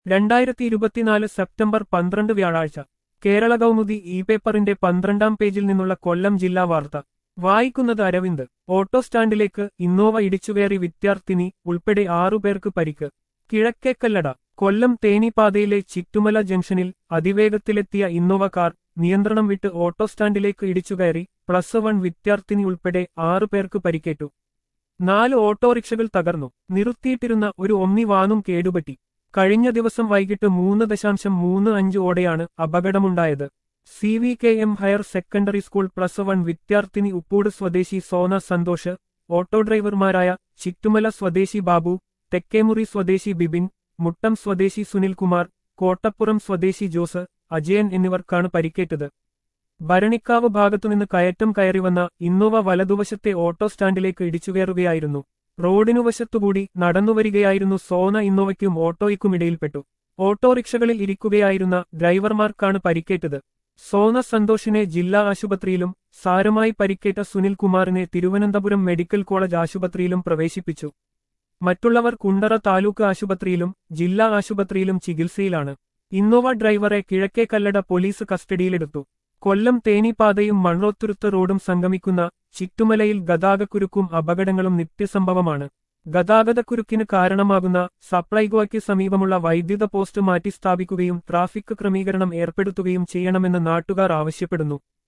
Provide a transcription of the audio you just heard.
രണ്ടായിരത്തി ഇരുപത്തിനാല് സെപ്റ്റംബർ പന്ത്രണ്ട് വ്യാഴാഴ്ച കേരള കൗമുദി ഇ പേപ്പറിന്റെ പന്ത്രണ്ടാം പേജിൽ നിന്നുള്ള കൊല്ലം ജില്ലാ വാർത്ത വായിക്കുന്നത് അരവിന്ദ് ഓട്ടോ സ്റ്റാൻഡിലേക്ക് ഇന്നോവ ഇടിച്ചുകയറി വിദ്യാർത്ഥിനി ഉൾപ്പെടെ ആറുപേർക്ക് പരിക്ക് കിഴക്കേക്കല്ലട കൊല്ലം തേനിപ്പാതയിലെ ചിറ്റുമല ജംഗ്ഷനിൽ അതിവേഗത്തിലെത്തിയ ഇന്നോവ കാർ നിയന്ത്രണം വിട്ട് ഓട്ടോ സ്റ്റാൻഡിലേക്ക് ഇടിച്ചുകയറി പ്ലസ് വൺ വിദ്യാർത്ഥിനി ഉൾപ്പെടെ ആറുപേർക്ക് പരിക്കേറ്റു നാല് ഓട്ടോറിക്ഷകൾ തകർന്നു നിർത്തിയിട്ടിരുന്ന ഒരു ഒമ്നി വാനും കേടുപറ്റി കഴിഞ്ഞ ദിവസം വൈകിട്ട് മൂന്ന് ദശാംശം മൂന്ന് അഞ്ച് ഓടെയാണ് അപകടമുണ്ടായത് C V K M higher secondary school plus one വിദ്യാർത്ഥിനി ഉപ്പൂട് സ്വദേശി സോന സന്തോഷ് ഓട്ടോ ഡ്രൈവർമാരായ ചിറ്റുമല സ്വദേശി ബാബു തെക്കേമുറി സ്വദേശി ബിബിൻ മുട്ടം സ്വദേശി സുനിൽകുമാർ കോട്ടപ്പുറം സ്വദേശി ജോസ് അജയൻ എന്നിവർക്കാണ് പരിക്കേറ്റത് ഭരണിക്കാവ് ഭാഗത്തുനിന്ന് കയറ്റം കയറി വന്ന ഇന്നോവ വലതുവശത്തെ ഓട്ടോ സ്റ്റാൻഡിലേക്ക് ഇടിച്ചുകയറുകയായിരുന്നു റോഡിനുവശത്തുകൂടി നടന്നുവരികയായിരുന്നു സോന ഇന്നോവയ്ക്കും ഓട്ടോയ്ക്കുമിടയിൽപ്പെട്ടു ഓട്ടോറിക്ഷകളിൽ ഇരിക്കുകയായിരുന്ന ഡ്രൈവർമാർക്കാണ് പരിക്കേറ്റത് സോന സന്തോഷിനെ ജില്ലാ ആശുപത്രിയിലും സാരമായി പരിക്കേറ്റ സുനിൽകുമാറിനെ തിരുവനന്തപുരം മെഡിക്കൽ കോളേജ് ആശുപത്രിയിലും പ്രവേശിപ്പിച്ചു മറ്റുള്ളവർ കുണ്ടറ താലൂക്ക് ആശുപത്രിയിലും ജില്ലാ ആശുപത്രിയിലും ചികിത്സയിലാണ് ഇന്നോവ ഡ്രൈവറെ കിഴക്കേ കല്ലട പോലീസ് കസ്റ്റഡിയിലെടുത്തു കൊല്ലം തേനിപ്പാതയും മണ്ണോത്തുരുത്ത് റോഡും സംഗമിക്കുന്ന ചിറ്റുമലയിൽ ഗതാഗതക്കുരുക്കും അപകടങ്ങളും നിത്യസംഭവമാണ് ഗതാഗതക്കുരുക്കിന് കാരണമാകുന്ന സപ്ലൈഗോയ്ക്ക് സമീപമുള്ള വൈദ്യുത പോസ്റ്റ് മാറ്റി സ്ഥാപിക്കുകയും ട്രാഫിക് ക്രമീകരണം ഏർപ്പെടുത്തുകയും ചെയ്യണമെന്ന് നാട്ടുകാർ ആവശ്യപ്പെടുന്നു